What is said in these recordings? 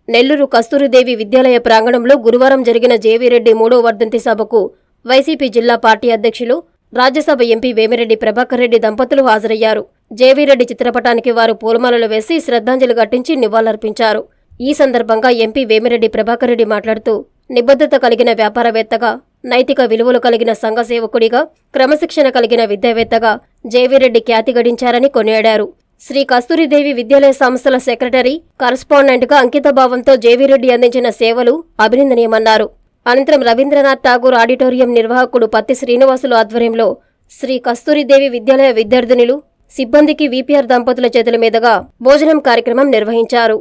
నెల్లూరు కస్తూరిదేవి విద్యాలయ ప్రాంగణంలో గురువారం జరిగిన జేవీరెడ్డి మూడో వర్ధంతి సభకు వైసీపీ జిల్లా పార్టీ అధ్యక్షులు రాజ్యసభ ఎంపీ వేమిరెడ్డి ప్రభాకర్ రెడ్డి దంపతులు హాజరయ్యారు జేవీరెడ్డి చిత్రపటానికి వారు పూలమాలలు వేసి శ్రద్ధాంజలి ఘటించి నివాళులర్పించారు ఈ సందర్భంగా ఎంపీ వేమిరెడ్డి ప్రభాకర్ రెడ్డి మాట్లాడుతూ నిబద్ధత కలిగిన వ్యాపారవేత్తగా నైతిక విలువలు కలిగిన సంఘ సేవకుడిగా క్రమశిక్షణ కలిగిన విద్యావేత్తగా జేవీరెడ్డి ఖ్యాతి గడించారని కొనియాడారు శ్రీ కస్తూరిదేవి విద్యాలయ సంస్థల సెక్రటరీ కరస్పాండెంట్ గా అంకితభావంతో జేవీరెడ్డి అందించిన సేవలు అభినందనీయమన్నారు అనంతరం రవీంద్రనాథ్ ఠాగూర్ ఆడిటోరియం నిర్వాహకుడు పత్తి శ్రీనివాసులు ఆధ్వర్యంలో శ్రీ కస్తూరిదేవి విద్యాలయ విద్యార్థినులు సిబ్బందికి వీపీఆర్ దంపతుల చేతుల మీదుగా భోజనం కార్యక్రమం నిర్వహించారు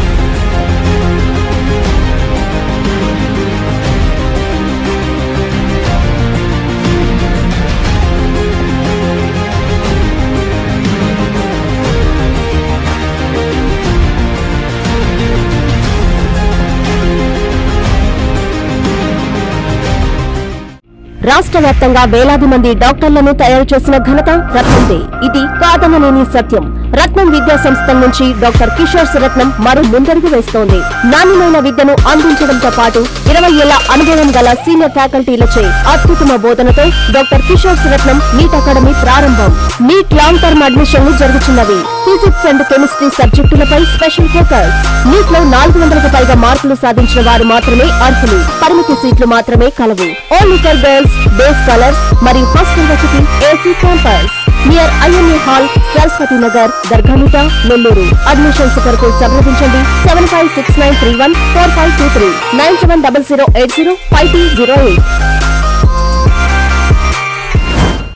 రాష్ట్ర వ్యాప్తంగా వేలాది మంది డాక్టర్లను తయారు చేసిన ఘనత రత్నందే ఇది కాదనలేని సత్యం రత్నం విద్యా సంస్థల నుంచి డాక్టర్ కిషోర్ రత్నం మరో ముందడుగు వేస్తోంది నాణ్యమైన విద్యను అందించడంతో పాటు ఇరవై ఏళ్ల అనుభవం గల సీనియర్ ఫ్యాకల్టీలచే అత్యుత్తమ బోధనతో doctor Kishore Ratnam NEET academy ప్రారంభం నీట్ లాంగ్ టర్మ్ అడ్మిషన్లు జరుగుతున్నవి ఫిజిక్స్ అండ్ కెమిస్ట్రీ సబ్జెక్టులపై స్పెషల్ ఫోకస్ నీట్ లో నాలుగు వందలకు పైగా మార్కులు సాధించిన వారు మాత్రమే అర్హులు పరిమితి సీట్లు మాత్రమే కలవు only for girls day scholars మరియు హాస్టల్ వసతి AC campus near IMA hall Saraswati Nagar Dargamitta Nellore admissions కొరకు సంప్రదించండి seven five six nine three one four five two three nine seven double zero eight zero five two zero eight